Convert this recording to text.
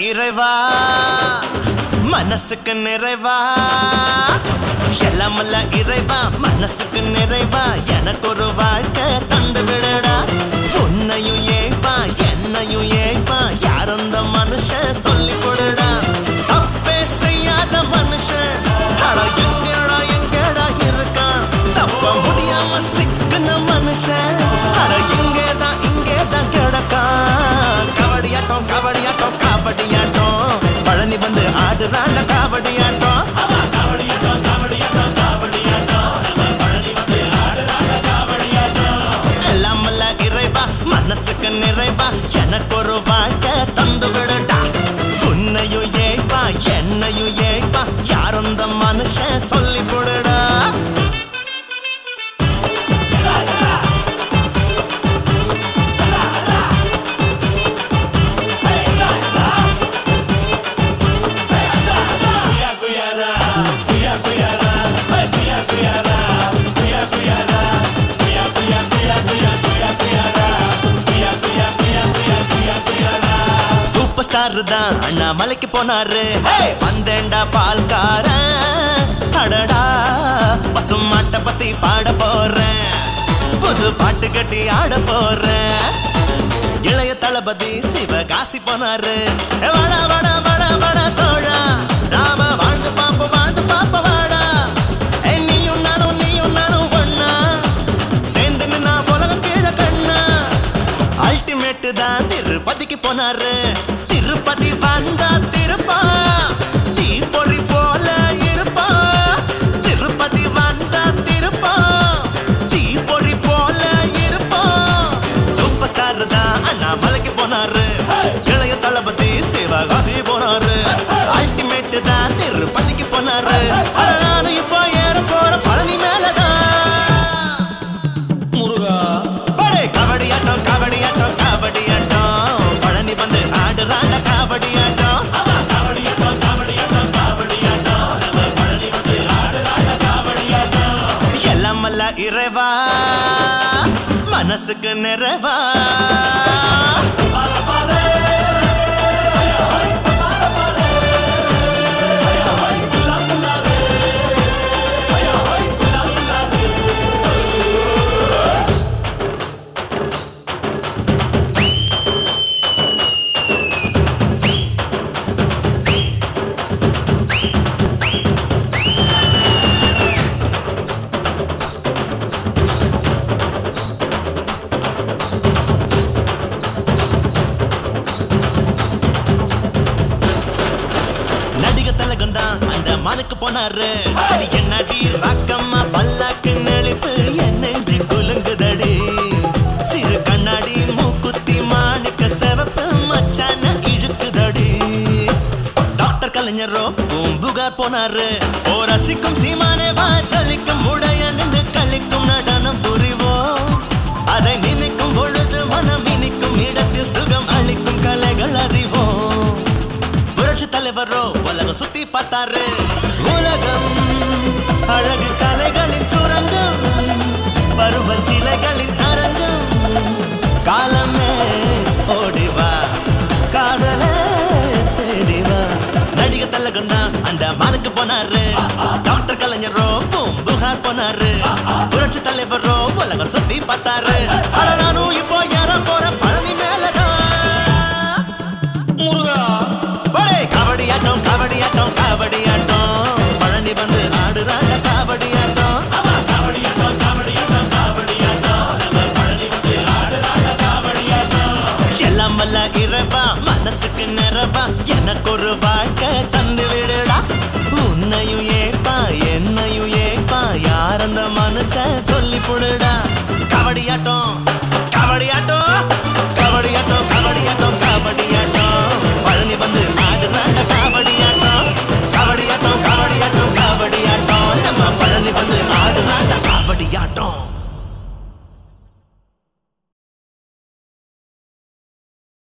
இறைவா மனசுக்கு நிறைவா எல்லாமல்ல இறைவா மனசுக்கு நிறைவா எனக்கு ஒரு வாழ்க்கை தந்து விடடா உன்னையும் ஏய்ப்பா என்னையும் ஏய்ப்பா யார் அந்த மனுஷன் சொல்லி கொடுடா தப்பே செய்யாத மனுஷன் அட எங்கடா எங்கடா இருக்கான் தப்ப முடியாம சிக்குன மனுஷன் அட இங்கேதான் இங்கேதான் கிடக்கான் கபடியாட்டம் கபடியாட்டம் கபடியாட்டம் பழனி வந்து ஆடுறாண்ட கபடியாட்டம் எல்லாம் வல்ல இறைவா மனசுக்கு நிறைவா எனக்கு ஒரு வாழ்க்கை தந்து விடடா உன்னையும் ஏய்ப்பா என்னையும் ஏய்ப்பா யார் அந்த மனுஷன் சொல்லி கொடுடா சூப்பர் ஸ்டார் தான் அண்ணாமலைக்கு போனாரு Hey! வந்தேன்டா பால்காரன் அடடா பசும் மாட்டை பத்தி பாட போறேன் புது பாட்டு கட்டி ஆட போறேன் இளைய தளபதி சிவகாசி போனாரு ஏ வாடா வாடா வாடா வாடா தோழா நாம வாழ்ந்து பாப்போம் வாழ்ந்து பாப்போம் வாடா ஏ நீயும் நானும் நீயும் நானும் ஒண்ணா சேர்ந்து நின்னா உலகம் கீழே கண்ணா அல்டிமேட் தான் திருப்பதிக்கு போனாரு திருப்பதி வந்தா திருப்பா தீப்பொறி போல இருப்பா திருப்பதி வந்தா திருப்பா தீப்பொறி போல இருப்பா சூப்பர் ஸ்டார் தான் அண்ணாமலைக்கு போனாரு இளைய தளபதி சிவகாசி போனாரு அல்டிமேட் தான் திருப்பதிக்கு போனாரு அட நானும் இப்போ ஏற போற பழனி மேலதான் முருகா படே கபடியாட்டம் கபடியாட்டம் கபடியாட்டம் பழனி வந்து ஆடுறாண்ட கபடியாட்டம் எல்லாம் வல்ல இறைவா மனசுக்கு நிறைவா நடிக தலகம் தான் அந்த மனுக்கு போனாரு அது என்னடி ரக்கம்மா பல்லாக்கு நெளிப்பு என் நெஞ்சு குலுங்குதடி சிறு கண்ணாடி மூக்குத்தி மாணிக்க செவப்பு மச்சான இழுக்குதடி டாக்டர் கலைஞரோ பூம்புகார் போனாரு ஓ ரசிக்கும் சீமானே வா ஜலிக்கும் உடைய நின்று கழிக்கும் நடனம் புரிவோம் அதை நினைக்கும் பொழுது மனம் இனிக்கும் இடத்தில் சுகம் அளிக்கும் கலைகள் அறிவோம் புரட்சி தலைவரோ உலகம் சுத்தி பார்த்தாரு உலகம் அழகு கலைகளின் சுரங்கம் பருவஞ்சிலைகளின் அரங்கம் காலமே ஓடிவா காதலே தேடிவா நடிக தலகம் தான் அந்த மானுக்கு போனாரு டாக்டர் கலைஞரோ பூம்புகார் போனாரு புரட்சி தலைவரோ உலகம் சுத்தி பார்த்தாரு ஆனா நானும் இப்போ ஏற போற பழனி மேலதான் முருகா ஒரே கபடியாட்டம் கபடியாட்டம் கபடியாட்டம் பழனி வந்து ஆடுறாங்க கபடியாட்டம் எல்லாம் வல்ல இறைவா மனசுக்கு நிறவா எனக்கு ஒரு வாழ்க்கை தந்து விடுடா உன்னையும் ஏப்பா என்னையும் ஏப்பா யார் அந்த மனுஷன் சொல்லி போடுடா கபடியாட்டம் கபடியாட்டம் கபடியாட்டம் கபடியாட்டம் கபடியாட்டம் பழனி வந்து ஆடுறாங்க கபடியாட்டம் கபடியாட்டம் கபடியாட்டம் கபடியாட்டம் நம்ம பழனி வந்து ஆடுறாங்க கபடியாட்டம்